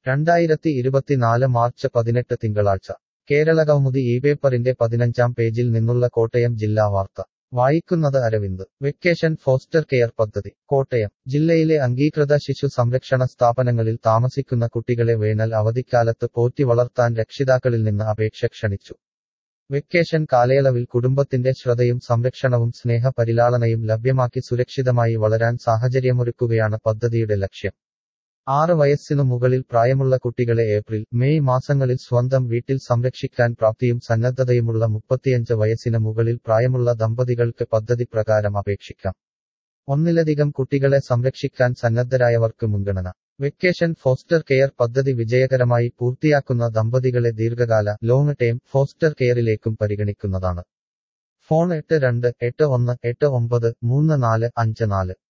രണ്ടായിരത്തി ഇരുപത്തിനാല് മാർച്ച് പതിനെട്ട് തിങ്കളാഴ്ച കേരള കൗമുദി ഈ പേപ്പറിന്റെ പതിനഞ്ചാം പേജിൽ നിന്നുള്ള കോട്ടയം ജില്ലാ വാർത്ത വായിക്കുന്നത് അരവിന്ദ് വെക്കേഷൻ ഫോസ്റ്റർ കെയർ പദ്ധതി കോട്ടയം ജില്ലയിലെ അംഗീകൃത ശിശു സംരക്ഷണ സ്ഥാപനങ്ങളിൽ താമസിക്കുന്ന കുട്ടികളെ വേനൽ അവധിക്കാലത്ത് പോറ്റി വളർത്താൻ രക്ഷിതാക്കളിൽ നിന്ന് അപേക്ഷ ക്ഷണിച്ചു വെക്കേഷൻ കാലയളവിൽ കുടുംബത്തിന്റെ ശ്രദ്ധയും സംരക്ഷണവും സ്നേഹ പരിലാളനയും ലഭ്യമാക്കി സുരക്ഷിതമായി വളരാൻ സാഹചര്യമൊരുക്കുകയാണ് പദ്ധതിയുടെ ലക്ഷ്യം ആറ് വയസ്സിനു മുകളിൽ പ്രായമുള്ള കുട്ടികളെ ഏപ്രിൽ മെയ് മാസങ്ങളിൽ സ്വന്തം വീട്ടിൽ സംരക്ഷിക്കാൻ പ്രാപ്തിയും സന്നദ്ധതയുമുള്ള മുപ്പത്തിയഞ്ച് വയസ്സിന് മുകളിൽ പ്രായമുള്ള ദമ്പതികൾക്ക് പദ്ധതി പ്രകാരം അപേക്ഷിക്കാം ഒന്നിലധികം കുട്ടികളെ സംരക്ഷിക്കാൻ സന്നദ്ധരായവർക്ക് മുൻഗണന വെക്കേഷൻ ഫോസ്റ്റർ കെയർ പദ്ധതി വിജയകരമായി പൂർത്തിയാക്കുന്ന ദമ്പതികളെ ദീർഘകാല ലോങ് ടേം ഫോസ്റ്റർ കെയറിലേക്കും പരിഗണിക്കുന്നതാണ് ഫോൺ എട്ട് രണ്ട് എട്ട് ഒന്ന് എട്ട് ഒമ്പത് മൂന്ന് നാല് അഞ്ച് നാല്